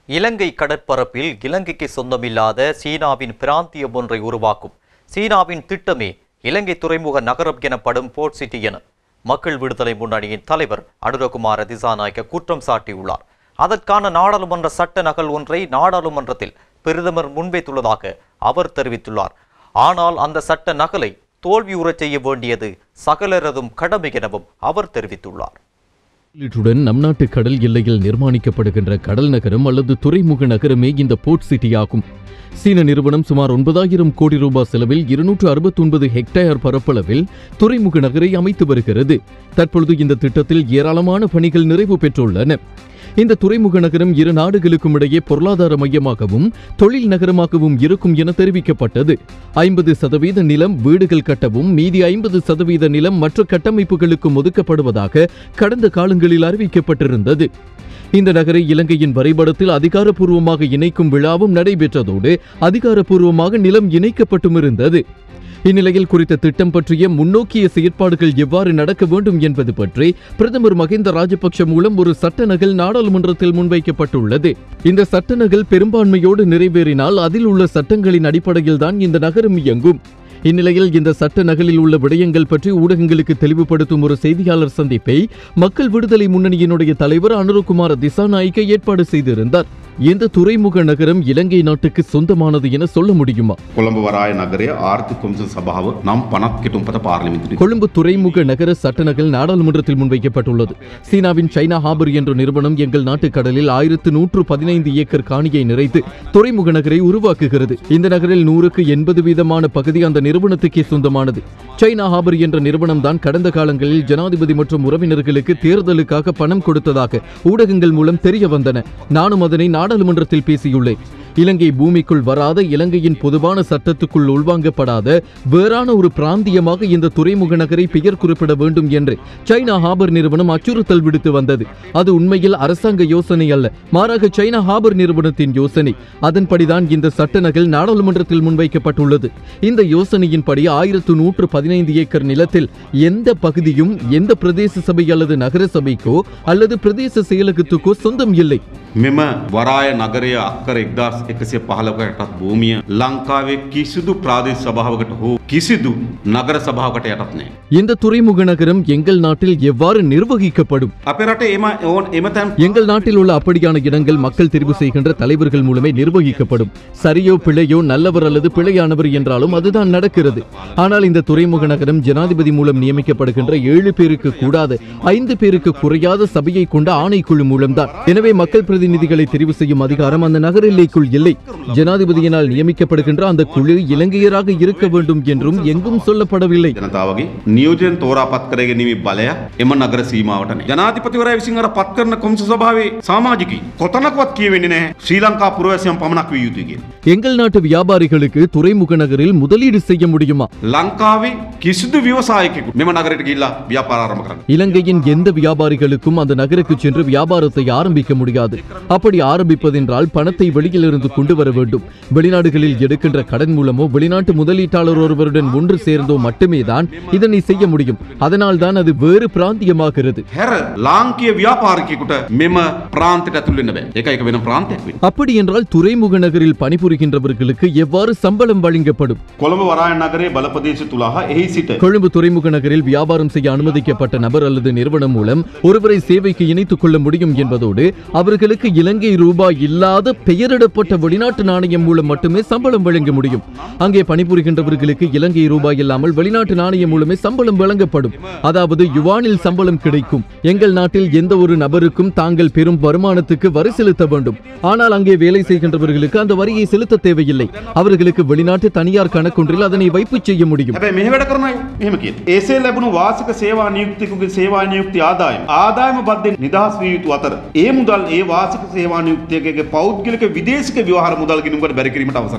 இலங்கை கடற்பரப்பில் இலங்கைக்கு சொந்தமில்லாத சீனாவின் பிராந்தியம் ஒன்றை உருவாக்கும் சீனாவின் திட்டமே இலங்கை துறைமுக நகரம் எனப்படும் போர்ட் சிட்டி என மக்கள் விடுதலை முன்னணியின் தலைவர் அனுரகுமார திசாநாயக்க குற்றம் சாட்டியுள்ளார் அதற்கான நாடாளுமன்ற சட்ட நகல் ஒன்றை நாடாளுமன்றத்தில் பிரதமர் முன்வைத்துள்ளதாக அவர் தெரிவித்துள்ளார் ஆனால் அந்த சட்ட நகலை தோல்வியுறச் செய்ய வேண்டியது சகலரதும் கடமை எனவும் அவர் தெரிவித்துள்ளார் முதலீட்டுடன் நம் நாட்டு கடல் எல்லையில் நிர்மாணிக்கப்படுகின்ற கடல் நகரம் அல்லது துறைமுக நகரமே இந்த போர்ட் சிட்டி ஆகும் சீன நிறுவனம் சுமார் ஒன்பதாயிரம் கோடி ரூபாய் செலவில் இருநூற்று அறுபத்தொன்பது ஹெக்டேயர் பரப்பளவில் துறைமுக நகரை அமைத்து வருகிறது தற்பொழுது இந்த திட்டத்தில் ஏராளமான பணிகள் நிறைவு பெற்றுள்ளன இந்த துறைமுக நகரம் இரு நாடுகளுக்கும் இடையே பொருளாதார மையமாகவும் தொழில் நகரமாகவும் இருக்கும் என தெரிவிக்கப்பட்டது ஐம்பது சதவீத நிலம் வீடுகள் கட்டவும் மீதி ஐம்பது சதவீத நிலம் மற்ற கட்டமைப்புகளுக்கும் ஒதுக்கப்படுவதாக கடந்த காலங்களில் அறிவிக்கப்பட்டிருந்தது இந்த நகரை இலங்கையின் வரைபடத்தில் அதிகாரப்பூர்வமாக இணைக்கும் விழாவும் நடைபெற்றதோடு அதிகாரப்பூர்வமாக நிலம் இணைக்கப்பட்டும் இருந்தது இந்நிலையில் குறித்த திட்டம் பற்றிய முன்னோக்கிய செயற்பாடுகள் எவ்வாறு நடக்க வேண்டும் என்பது பற்றி பிரதமர் மகிந்த ராஜபக்ஷ மூலம் ஒரு சட்ட நகல் நாடாளுமன்றத்தில் முன்வைக்கப்பட்டுள்ளது இந்த சட்ட நகல் பெரும்பான்மையோடு நிறைவேறினால் அதில் உள்ள சட்டங்களின் அடிப்படையில்தான் இந்த நகரம் இயங்கும் இந்நிலையில் இந்த சட்ட நகலில் உள்ள விடயங்கள் பற்றி ஊடகங்களுக்கு தெளிவுபடுத்தும் ஒரு செய்தியாளர் சந்திப்பை மக்கள் விடுதலை முன்னணியினுடைய தலைவர் அனுரகுமார திசாநாயக்க ஏற்பாடு செய்திருந்தார் இந்த துறைமுக நகரம் இலங்கை நாட்டுக்கு சொந்தமானது என சொல்ல முடியுமா කොළඹ වරාය නගරය ආර්ථික කොමිසම් සභාව නම් පනත් කෙටුම්පත පාර්ලිමිතුරි. கொழும்பு துறைமுக நகர சட்ட நகல் நாடாளுமன்றத்தில் முன்வைக்கப்பட்டுள்ளது சீனாவின் சைனா ஹாபர் என்ற நிறுவனம் எங்கள் நாட்டு கடலில் ஆயிரத்து நூற்று பதினைந்து ஏக்கர் காணியை நிறைத்து துறைமுக நகரை உருவாக்குகிறது இந்த நகரில் நூறுக்கு எண்பது வீதமான பகுதி அந்த நிறுவனத்துக்கே சொந்தமானது சைனா ஹாபர் என்ற நிறுவனம் தான் கடந்த காலங்களில் ஜனாதிபதி மற்றும் உறவினர்களுக்கு தேர்தலுக்காக பணம் கொடுத்ததாக ஊடகங்கள் மூலம் தெரிய வந்தன நானும் அதனை நாடாளுமன்றத்தில் பேசியுள்ளேன் இலங்கை பூமிக்குள் வராத இலங்கையின் பொதுவான சட்டத்துக்குள் உள்வாங்கப்படாத வேறான ஒரு பிராந்தியமாக இந்த துறைமுக நகரை பெயர் குறிப்பிட வேண்டும் என்று சைனா ஹாபர் நிறுவனம் அச்சுறுத்தல் விடுத்து வந்தது அது உண்மையில் அரசாங்க யோசனை அல்ல மாறாக சைனா ஹாபர் நிறுவனத்தின் யோசனை அதன்படிதான் இந்த சட்ட நகல் நாடாளுமன்றத்தில் முன்வைக்கப்பட்டுள்ளது இந்த யோசனையின்படி ஆயிரத்து நூற்று பதினைந்து ஏக்கர் நிலத்தில் எந்த பகுதியும் எந்த பிரதேச சபை அல்லது நகர சபைக்கோ அல்லது பிரதேச செயலகத்துக்கோ சொந்தம் இல்லை මෙම වරාය නගරය අක්කර එක්දස් එකසිය පහලකටත් භූමිය ලංකාවේ කිසිදු ප්‍රාදේශ සභාවකට හෝ කිසිදු නගර සභාවකට යටත් නෑ. இந்த துறைமுக நகரம் எங்கள் நாட்டில் எவ்வாறு நிர்வகிக்கப்படும் අපේ රට එම ඕන් එමතැන් எங்கள் நாட்டில் உள்ள அப்படியான இடங்கள் மக்கள் தெரிவு செய்கின்ற தலைவர்கள் மூலமே நிர்வகிக்கப்படும் சரியோ பிழையோ நல்லவர் அல்லது பிழையானவர் என்றாலும் அதுதான் நடக்கிறது ஆனால் இந்த துறைமுக நகரம் ஜனாதிபதி மூலம் நியமிக்கப்படுகின்ற ஏழு பேருக்கு கூடாத ஐந்து பேருக்கு குறையாத சபையை கொண்ட ஆணைக்குழு மூலம்தான் எனவே மக்கள் பிரதிநிதிகளை தெரிவு செய்யும் அதிகாரம் அந்த நகர எல்லைக்குள் இல்லை ஜனாதிபதியினால் நியமிக்கப்படுகின்ற அந்த குழு இலங்கையராக இருக்க வேண்டும் என்றும் எங்கும் சொல்லப்படவில்லை ජනතාවගේ නියෝජයෙන් තෝරා පත් කරගෙනීමේ බලය එම නගර සීමාවට නෑ. ජනාධිපතිවරයා විසින් අර පත් කරන කොමිස සභාවේ සමාජිකයි කොතනකවත් කියවෙන්නේ නැහැ ශ්‍රී ලංකා පුරවැසියන් පමණක් විය යුතුයි කියලා. எங்கள் நாட்டு வியாபாரிகளுக்கு துறைமுக நகரில் முதலீடு செய்ய முடியுமா ලංකාවේ කිසිදු ව්‍යවසායකෙකු මෙම නගරයට ගිහිල්ලා ව්‍යාපාර ආරම්භ කරන්න. இலங்கையின் எந்த வியாபாரிகளுக்கும் அந்த நகருக்கு சென்று வியாபாரத்தை ஆரம்பிக்க முடியாது அப்படி ஆரம்பிப்பதென்றால் பணத்தை வெளியிலிருந்து கொண்டு வர வேண்டும் வெளிநாடுகளில் எடுக்கின்ற கடன் மூலமோ வெளிநாட்டு முதலீட்டாளர் ஒருவருடன் ஒன்று சேர்ந்தோ மட்டுமே தான் இதனை செய்ய முடியும் அதனால் தான் அது வேறு பிராந்தியமாகிறது හැර ලාංකීය ව්‍යාපාරිකයෙකුට මෙම ප්‍රාන්තයට ඇතුල් වෙන්න බෑ. ඒක එක වෙන ප්‍රාන්තයක් වෙන්න. அப்படி என்றால் துறைமுக நகரில் பணிபுரிகின்றவர்களுக்கு எவ்வாறு சம்பளம் வழங்கப்படும் කොළඹ වරාය නගරේ බලපදේශ තුළ හා එහි සිට கொழும்பு துறைமுக நகரில் வியாபாரம் செய்ய அனுமதிக்கப்பட்ட நபர் அல்லது நிறுவனம் மூலம் ஒருவரை சேவைக்கு இணைத்துக் கொள்ள முடியும் என்பதோடு அவர்களுக்கு இலங்கை ரூபாய் இல்லாத பெயரிடப்பட்ட வெளிநாட்டு நாணயம் மூலம் மட்டுமே சம்பளம் வழங்க முடியும் அங்கே பணிபுரிகின்றவர்களுக்கு இலங்கை ரூபாய் இல்லாமல் வெளிநாட்டு நாணயம் மூலமே சம்பளம் வழங்கப்படும் அதாவது யுவானில் சம்பளம் கிடைக்கும் எங்கள் நாட்டில் எந்த ஒரு நபருக்கும் தாங்கள் பெறும் வருமானத்துக்கு வரி செலுத்த வேண்டும் ஆனால் அங்கே வேலை செய்கின்றவர்களுக்கு அந்த வரியை செலுத்த தேவையில்லை அவர்களுக்கு வெளிநாட்டு தனியார் கணக்கொன்றில் அதனை வைப்பு செய்ய முடியும் හැබැයි මෙහෙ වැඩ කරන අය එහෙම කියන. එසේ ලැබුණු වාසික සේවා නියුක්තිකුගේ සේවා නියුක්ති ආදායම ආදායම බද්දෙන් නිදහස් විය යුතු අතර ඒ මුදල් ඒ වාසික සේවා නියුක්තියකගේ පෞද්ගලික විදේශික ව්‍යවහාර මුදල් ගිණුමකට බැරි කිරීමට අවසරයි.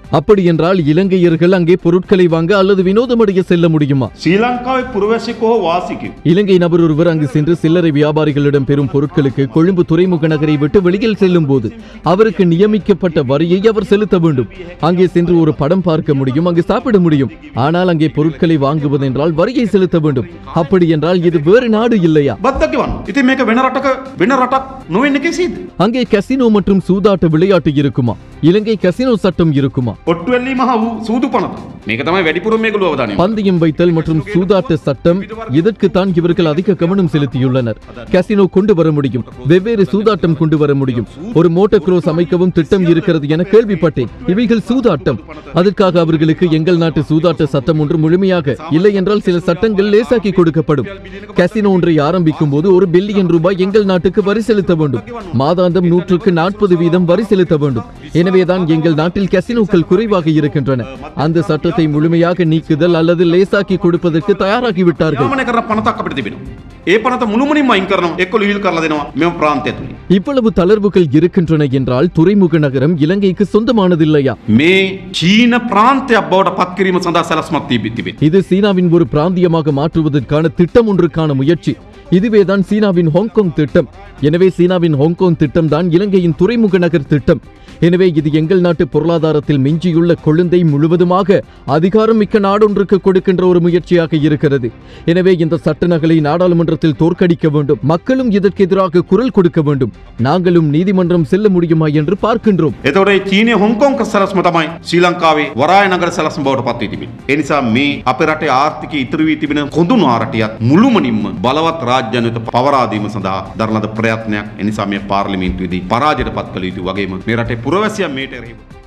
அப்படி என்றால் இலங்கையர்கள் அங்கே பொருட்களை வாங்க அல்லது வினோதமடைய செல்ல முடியுமா ශ්‍රී ලංකාවේ පුරවැසිකෝ වාසිකයෝ. இலங்கை நபர் ஒருவர் அங்கு சென்று சில்லறை வியாபாரிகளிடம் பெறும் பொருட்களுக்கு கொழும்பு துறைமுக நகரை விட்டு வெளியில் செல்லும் போது அவருக்கு நியமிக்கப்பட்ட வரியை அவர் செலுத்த வேண்டும் அங்கே சென்று ஒரு படம் பார்க்க முடியும் அங்கு சாப்பிட முடியும் ஆனால் அங்கே பொருட்களை வாங்குவதென்றால் வரியை செலுத்த வேண்டும் அப்படி என்றால் இது வேறு நாடு இல்லையா බද්ධකිවන් ඉති මේක වෙන රටක වෙන රටක් නොවෙන්න කෙසේද. அங்கே கசினோ மற்றும் சூதாட்ட விளையாட்டு இருக்குமா இலங்கை கசினோ சட்டம் இருக்குமா ඔට්ටුවල්ලි මහ වූ සූදු පනත මේක තමයි වැඩිපුර මේකළු අවධානය. பந்தயம் வைத்தல் மற்றும் சூதாட்ட சட்டம் இதற்குத்தான் இவர்கள் அதிக கவனம் செலுத்தியுள்ளனர் கசினோ கொண்டு வர முடியும் வெவ்வேறு சூதாட்டம் கொண்டு வர முடியும் ஒரு மோட்டார் கிரோஸ் அமைக்கவும் திட்டம் இருக்கிறது என கேள்விப்பட்டேன் இவைகள் சூதாட்டம் அதற்காக அவர்களுக்கு எங்கள் நாட்டு சூதாட்ட சட்டம் ஒன்று முழுமையாக இல்லை என்றால் சில சட்டங்கள் லேசாக்கி கொடுக்கப்படும் கசினோ ஒன்றை ஆரம்பிக்கும் போது ஒரு பில்லியன் ரூபாய் எங்கள் நாட்டுக்கு வரி செலுத்த வேண்டும் மாதாந்தம் நூற்றுக்கு நாற்பது வீதம் வரி செலுத்த வேண்டும் எனவேதான் எங்கள் நாட்டில் கசினோக்கள் குறைவாக இருக்கின்றன அந்த சட்டத்தை முழுமையாக நீக்குதல் அல்லது லேசாக்கி கொடுப்பதற்கு தயாராகி விட்டார்கள் යාමන කරන පනතක් අපිට තිබෙනවා. ඒ පනත මුළුමනින්ම අයින් කරනවා එක්ක ලිහිල් කරලා දෙනවා මෙම ප්‍රාන්තය තුලින්. இவ்வளவு தளர்வுகள் இருக்கின்றன என்றால் துறைமுக நகரம் இலங்கைக்கு சொந்தமானதில்லையா මේ චීන ප්‍රාන්තයක් බවට පත්කිරීම සඳහා සැලස්මක් තිබි තිබෙන. இது சீனாவின் ஒரு பிராந்தியமாக மாற்றுவதற்கான திட்டம் ஒன்றுக்கான முயற்சி இதுவேதான் சீனாவின் ஹாங்காங் திட்டம் எனவே சீனாவின் ஹாங்காங் திட்டம் தான் இலங்கையின் துறைமுக நகர் திட்டம் எனவே இது எங்கள் நாட்டு பொருளாதாரத்தில் மிஞ்சியுள்ள கொழுந்தை முழுவதுமாக அதிகாரம் மிக்க நாடொன்றுக்கு கொடுக்கின்ற ஒரு முயற்சியாக இருக்கிறது எனவே இந்த சட்ட நகலை நாடாளுமன்றத்தில் தோற்கடிக்க வேண்டும் மக்களும் இதற்கு எதிராக குரல் கொடுக்க வேண்டும் நாங்களும் நீதிமன்றம் செல்ல முடியுமா என்று பார்க்கின்றோம் එතකොට ඒ චීනය හොංකොංක සැලස්ම තමයි ශ්‍රී ලංකාවේ වරාය නගර සැලස්ම බවට පත්වී තිබෙන. ඒ නිසා මේ අපේ රටේ ආර්ථිකය ඉතිරි වී තිබෙන කොඳුණු ආරටියත් මුළුමනින්ම බලවත් රාජ්‍යන්විත පවරාදීම සඳහා දරන ලද ප්‍රයත්නයක්. ඒ නිසා මේ පාර්ලිමේන්තුවේදී පරාජයට පත් කළ යුතු වගේම මේ රටේ පුරවැසියන් මේට එරෙහිව